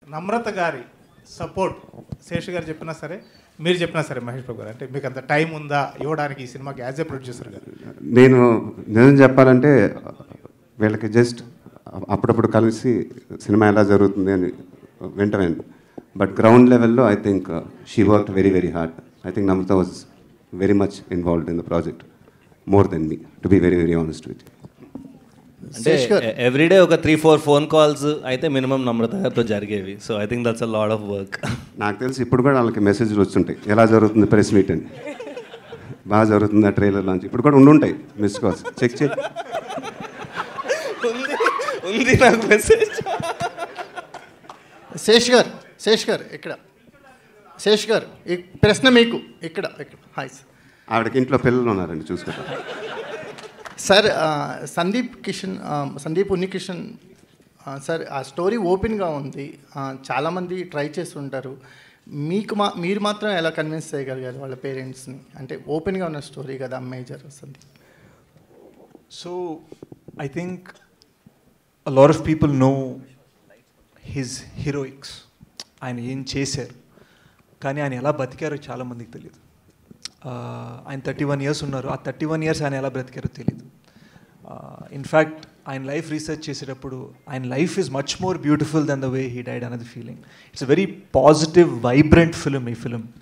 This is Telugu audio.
నమ్రత గారి సపోర్ట్ శేష్ గారు చెప్పినా సరే మీరు చెప్పినా సరే మహేష్ బాబు గారు అంటే మీకు అంత టైం ఉందా ఇవ్వడానికి ఈ సినిమాకి యాజ్ ఏ ప్రొడ్యూసర్ గారు నేను నిజం చెప్పాలంటే వీళ్ళకి జస్ట్ అప్పుడప్పుడు కలిసి సినిమా ఎలా జరుగుతుంది అని వింటమే బట్ గ్రౌండ్ లెవెల్లో I think she work very very hard I think Namrata was very much involved in the project more than me to be very very honest with అంటే ఎవ్రీడే ఒక త్రీ ఫోర్ ఫోన్ కాల్స్ అయితే మినిమం నమ్రత గారితో జరిగేవి so I think that's a lot of work నాకు తెలిసి ఇప్పుడు కూడా వాళ్ళకి మెసేజ్లు వచ్చుంటాయి ఎలా జరుగుతుంది ప్రెస్ మీట్ అని బాగా జరుగుతుంది ఆ ట్రైలర్ లాంచ్ ఇప్పుడు కూడా ఉండుంటాయి మిస్ కాల్స్ చెక్ చెక్ ఉంది ఉంది నాకు మెసేజ్ శేష్ గారు శేష్ గారు ఇక్కడ శేష్ గారు ఈ ప్రశ్న మీకు ఇక్కడ ఇక్కడ హాయ్ సార్ ఆవిడకి ఇంట్లో పిల్లలు ఉన్నారండి చూసుకుంటాం సార్ ఆ, సందీప్ కిషన్ ఆ, సందీప్ ఉన్నికిషన్ ఆ, సార్ ఆ స్టోరీ ఓపెన్గా ఉంది ఆ, చాలామంది ట్రై చేస్తుంటారు మీకు మా మీరు మాత్రం ఎలా కన్విన్స్ చేయగలిగారు వాళ్ళ పేరెంట్స్ని అంటే ఓపెన్గా ఉన్న స్టోరీ కదా major Sandeep So I think a lot of people know his heroics. ఆయన ఏం చేశారు కానీ ఆయన ఎలా బతికారో చాలామందికి తెలియదు ఆయన థర్టీ వన్ ఇయర్స్ ఉన్నారు ఆ థర్టీ వన్ ఇయర్స్ ఆయన ఎలా బ్రతికారో తెలియదు ఇన్ఫ్యాక్ట్ ఆయన లైఫ్ రీసెర్చ్ చేసేటప్పుడు ఆయన life is much more beautiful than the way he died అనేది feeling it's very positive vibrant film ఈ ఫిలిం